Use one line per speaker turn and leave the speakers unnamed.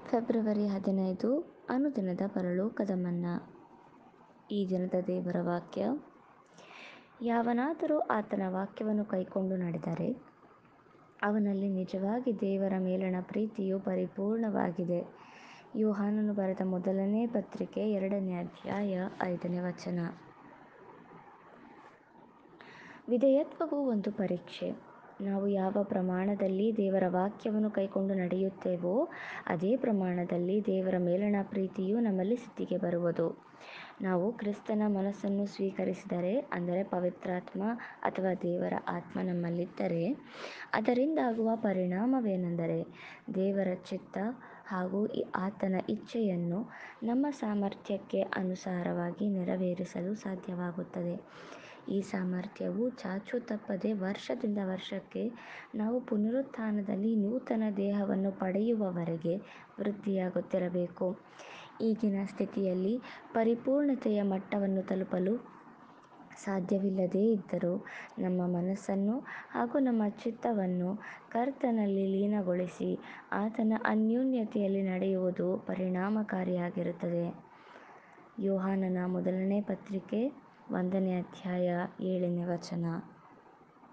February ಹದಿನೈದು ಅನುದಿನದ ಪರಲೋಕದ ಮನ್ನಾ ಈ ದಿನದ ದೇವರ ವಾಕ್ಯ ಯಾವನಾದರೂ ಆತನ ವಾಕ್ಯವನ್ನು ಕೈಕೊಂಡು ನಡೆದರೆ ಅವನಲ್ಲಿ ನಿಜವಾಗಿ ದೇವರ ಮೇಲಣ ಪ್ರೀತಿಯು ಪರಿಪೂರ್ಣವಾಗಿದೆ ಯೋಹಾನನು ಬರೆದ ಮೊದಲನೇ ಪತ್ರಿಕೆ ಎರಡನೇ ಅಧ್ಯಾಯ ಐದನೇ ವಚನ ವಿಧೇಯತ್ವವು ಒಂದು ಪರೀಕ್ಷೆ ನಾವು ಯಾವ ಪ್ರಮಾಣದಲ್ಲಿ ದೇವರ ವಾಕ್ಯವನ್ನು ಕೈಕೊಂಡು ನಡೆಯುತ್ತೇವೋ ಅದೇ ಪ್ರಮಾಣದಲ್ಲಿ ದೇವರ ಮೇಲಣ ಪ್ರೀತಿಯು ನಮ್ಮಲ್ಲಿ ಸಿದ್ಧಿಗೆ ಬರುವುದು ನಾವು ಕ್ರಿಸ್ತನ ಮನಸ್ಸನ್ನು ಸ್ವೀಕರಿಸಿದರೆ ಅಂದರೆ ಪವಿತ್ರಾತ್ಮ ಅಥವಾ ದೇವರ ಆತ್ಮ ನಮ್ಮಲ್ಲಿದ್ದರೆ ಅದರಿಂದಾಗುವ ಪರಿಣಾಮವೇನೆಂದರೆ ದೇವರ ಚಿತ್ತ ಹಾಗೂ ಆತನ ಇಚ್ಛೆಯನ್ನು ನಮ್ಮ ಸಾಮರ್ಥ್ಯಕ್ಕೆ ಅನುಸಾರವಾಗಿ ನೆರವೇರಿಸಲು ಸಾಧ್ಯವಾಗುತ್ತದೆ ಈ ಸಾಮರ್ಥ್ಯವು ಚಾಚೂ ತಪ್ಪದೆ ವರ್ಷದಿಂದ ವರ್ಷಕ್ಕೆ ನಾವು ಪುನರುತ್ಥಾನದಲ್ಲಿ ನೂತನ ದೇಹವನ್ನು ಪಡೆಯುವವರೆಗೆ ವೃದ್ಧಿಯಾಗುತ್ತಿರಬೇಕು ಈಗಿನ ಸ್ಥಿತಿಯಲ್ಲಿ ಪರಿಪೂರ್ಣತೆಯ ಮಟ್ಟವನ್ನು ತಲುಪಲು ಸಾಧ್ಯವಿಲ್ಲದೇ ಇದ್ದರೂ ನಮ್ಮ ಮನಸ್ಸನ್ನು ಹಾಗೂ ನಮ್ಮ ಚಿತ್ತವನ್ನು ಕರ್ತನಲ್ಲಿ ಲೀನಗೊಳಿಸಿ ಆತನ ಅನ್ಯೋನ್ಯತೆಯಲ್ಲಿ ನಡೆಯುವುದು ಪರಿಣಾಮಕಾರಿಯಾಗಿರುತ್ತದೆ ಯೋಹಾನನ ಮೊದಲನೇ ಪತ್ರಿಕೆ ಒಂದನೇ ಅಧ್ಯಾಯ ಏಳನೇ ವಚನ